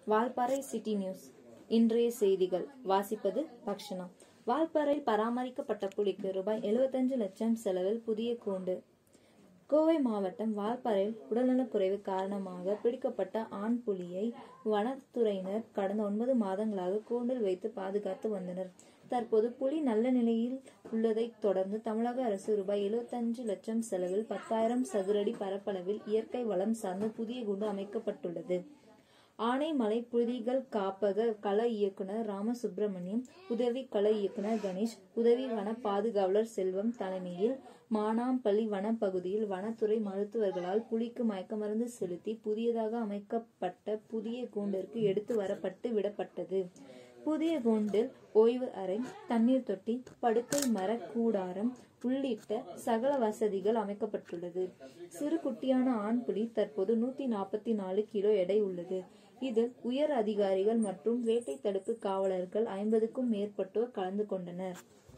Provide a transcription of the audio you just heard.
Valparai city news இன்றைய செய்திகள் வாசிப்பது பக்ஷனா வால்பாறையில் பராமரிக்கப்பட்ட புலிக்கு ரூபாய் 75 லட்சம் செலவில் புதிய கூண்டு கோவை மாவட்டம் வால்பாறையில் உடல்நலக்குறைவு காரணமாக பிடிக்கப்பட்ட ஆண் புலியை வனத்துறையினர் கடந்த ஒன்பது மாதங்களாக கூண்டில் வைத்து பாதுகாத்து வந்தனர் தற்போது புலி நல்ல நிலையில் உள்ளதைத் தொடர்ந்து தமிழக அரசு ரூபாய் 75 லட்சம் செலவில் பத்தாயிரம் சதுரடி பரப்பளவில் இயற்கை வளம் சார்ந்த புதிய கூண்டு அமைக்கப்பட்டுள்ளது ஆனைமலை புலிகள் காப்பக கள இயக்குனர் ராமசுப்பிரமணியம் உதவி கள இயக்குனர் கணேஷ் உதவி வன பாதுகாவலர் செல்வம் தலைமையில் மானாம்பள்ளி வனப்பகுதியில் வனத்துறை மருத்துவர்களால் புலிக்கு மயக்கமருந்து செலுத்தி புதியதாக அமைக்கப்பட்ட புதிய கூண்டிற்கு எடுத்து வரப்பட்டு விடப்பட்டது புதிய கூண்டில் ஓய்வு அறை தண்ணீர் தொட்டி படுக்கை மர கூடாரம் உள்ளிட்ட சகல வசதிகள் அமைக்கப்பட்டுள்ளது சிறு குட்டியான ஆண் புலி தற்போது நூத்தி நாற்பத்தி நாலு கிலோ எடை உள்ளது இதில் உயர் அதிகாரிகள் மற்றும் வேட்டை தடுப்பு காவலர்கள் ஐம்பதுக்கும் மேற்பட்டோர் கலந்து கொண்டனர்